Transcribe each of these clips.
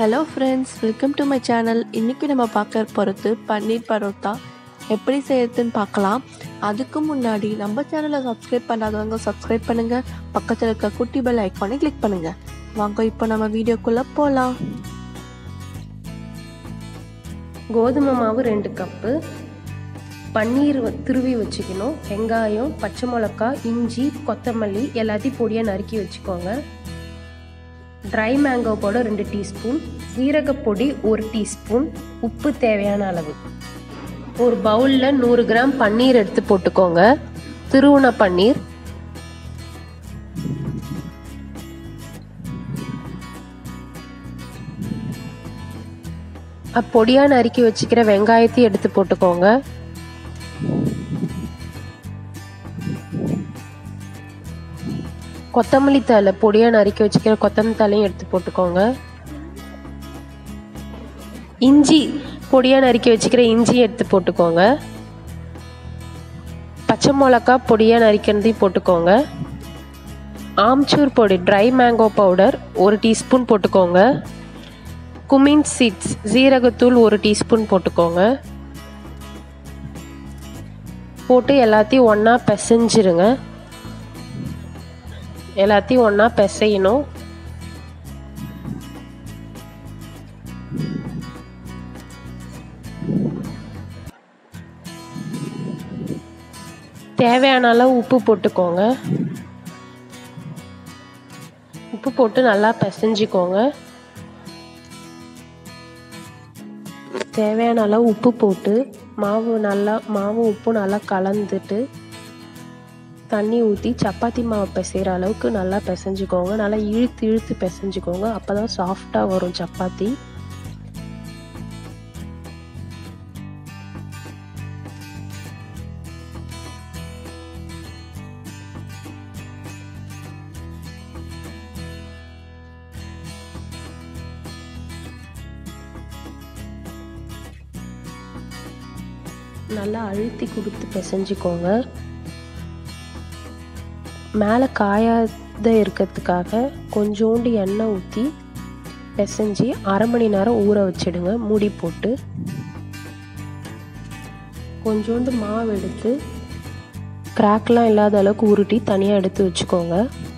hello friends welcome to my channel இன்றைக்கி நம்ம பார்க்க போகிறது பன்னீர் பரோட்டா எப்படி செய்யறதுன்னு பார்க்கலாம் அதுக்கு முன்னாடி நம்ம சேனலை சப்ஸ்கிரைப் பண்ணாதவங்க சப்ஸ்கிரைப் பண்ணுங்கள் பக்கத்தில் இருக்க குட்டி பெல் ஐக்கானை கிளிக் பண்ணுங்கள் வாங்க இப்போ நம்ம வீடியோக்குள்ளே போகலாம் கோதுமை மாவு ரெண்டு கப்பு பன்னீர் வ- துருவி வச்சுக்கணும் வெங்காயம் பச்சை மிளகாய் இஞ்சி கொத்தமல்லி எல்லாத்தையும் பொடியாக நறுக்கி வச்சுக்கோங்க ட்ரை மேங்கோ பவுடர் ரெண்டு டீஸ்பூன் சீரகப்பொடி ஒரு டீஸ்பூன் உப்பு தேவையான அளவு ஒரு பவுலில் நூறு கிராம் பன்னீர் எடுத்து போட்டுக்கோங்க திருவுண பன்னீர் பொடியாக நறுக்கி வச்சுக்கிற வெங்காயத்தையும் எடுத்து போட்டுக்கோங்க கொத்தமல்லி தழை பொடியாக நறுக்கி வச்சுக்கிற கொத்தமல்லி தழையும் எடுத்து போட்டுக்கோங்க இஞ்சி பொடியாக நறுக்கி வச்சுக்கிற இஞ்சி எடுத்து போட்டுக்கோங்க பச்சை மிளகா பொடியாக நறுக்கிறதையும் போட்டுக்கோங்க ஆம்ச்சூர் பொடி ட்ரை மேங்கோ பவுடர் ஒரு டீஸ்பூன் போட்டுக்கோங்க குமின் சீட்ஸ் ஜீரகத்தூள் ஒரு டீஸ்பூன் போட்டுக்கோங்க போட்டு எல்லாத்தையும் ஒன்றா பிசைஞ்சிருங்க எல்லாத்தையும் ஒன்றா பிசையணும் தேவையான அளவு உப்பு போட்டுக்கோங்க உப்பு போட்டு நல்லா பிசைஞ்சிக்கோங்க தேவையான அளவு உப்பு போட்டு மாவு நல்லா மாவு உப்பு நல்லா கலந்துட்டு தண்ணி ஊற்றி சப்பாத்தி மாவு பிசைகிற அளவுக்கு நல்லா பிசைஞ்சுக்கோங்க நல்லா இழுத்து இழுத்து பிசைஞ்சுக்கோங்க அப்போ தான் சாஃப்டாக வரும் சப்பாத்தி நல்லா அழுத்தி கொடுத்து பிசைஞ்சுக்கோங்க மேலே காயாத இருக்கிறதுக்காக கொஞ்சோண்டு எண்ணெய் ஊற்றி பிசைஞ்சு அரை மணி நேரம் ஊற வச்சிடுங்க மூடி போட்டு கொஞ்சோண்டு மாவு எடுத்து கிராக்லாம் இல்லாத அளவுக்கு உருட்டி தனியாக எடுத்து வச்சுக்கோங்க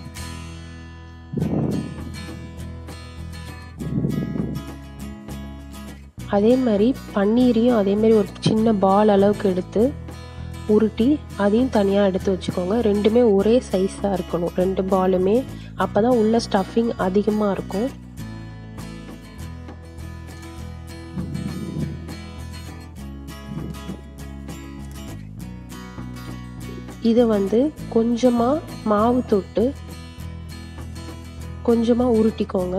அதே மாதிரி பன்னீரையும் அதே மாதிரி ஒரு சின்ன பால் அளவுக்கு எடுத்து உருட்டி அதையும் தனியாக எடுத்து வச்சுக்கோங்க ரெண்டுமே ஒரே சைஸாக இருக்கணும் ரெண்டு பாலுமே அப்போ தான் உள்ள ஸ்டஃபிங் அதிகமாக இருக்கும் இதை வந்து கொஞ்சமாக மாவு தொட்டு கொஞ்சமாக உருட்டிக்கோங்க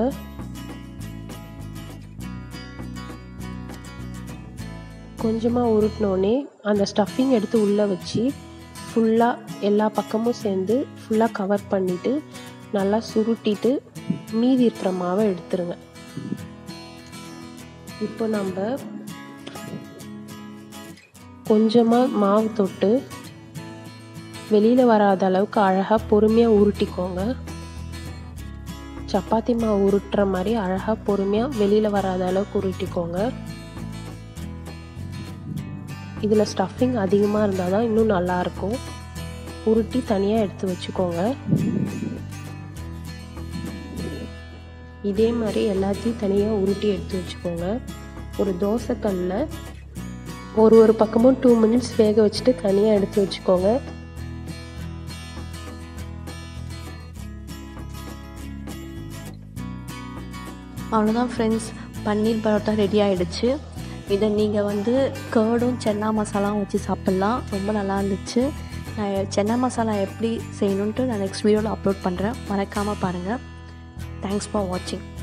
கொஞ்சமாக உருட்டினோடனே அந்த ஸ்டஃபிங் எடுத்து உள்ளே வச்சு ஃபுல்லாக எல்லா பக்கமும் சேர்ந்து ஃபுல்லாக கவர் பண்ணிவிட்டு நல்லா சுருட்டிட்டு மீதி இருக்கிற மாவை எடுத்துருங்க இப்போ நம்ம கொஞ்சமாக மாவு தொட்டு வெளியில் வராத அளவுக்கு அழகாக பொறுமையாக உருட்டிக்கோங்க சப்பாத்தி மாவு உருட்டுற மாதிரி அழகாக பொறுமையாக வெளியில் வராத அளவுக்கு உருட்டிக்கோங்க இதில் ஸ்டஃபிங் அதிகமாக இருந்தால் தான் இன்னும் நல்லாயிருக்கும் உருட்டி தனியாக எடுத்து வச்சுக்கோங்க இதே மாதிரி எல்லாத்தையும் தனியாக உருட்டி எடுத்து வச்சுக்கோங்க ஒரு தோசைக்கல்லில் ஒரு ஒரு பக்கமும் டூ மினிட்ஸ் வேக வச்சுட்டு தனியாக எடுத்து வச்சுக்கோங்க அவ்வளோதான் ஃப்ரெண்ட்ஸ் பன்னீர் பரோட்டா ரெடி ஆயிடுச்சு இதை நீங்கள் வந்து கேர்டும் சென்னா மசாலாவும் வச்சு சாப்பிட்லாம் ரொம்ப நல்லா இருந்துச்சு நான் சென்னா மசாலா எப்படி செய்யணுன்ட்டு நான் நெக்ஸ்ட் வீடியோவில் அப்லோட் பண்ணுறேன் மறக்காமல் பாருங்கள் தேங்க்ஸ் ஃபார் வாட்சிங்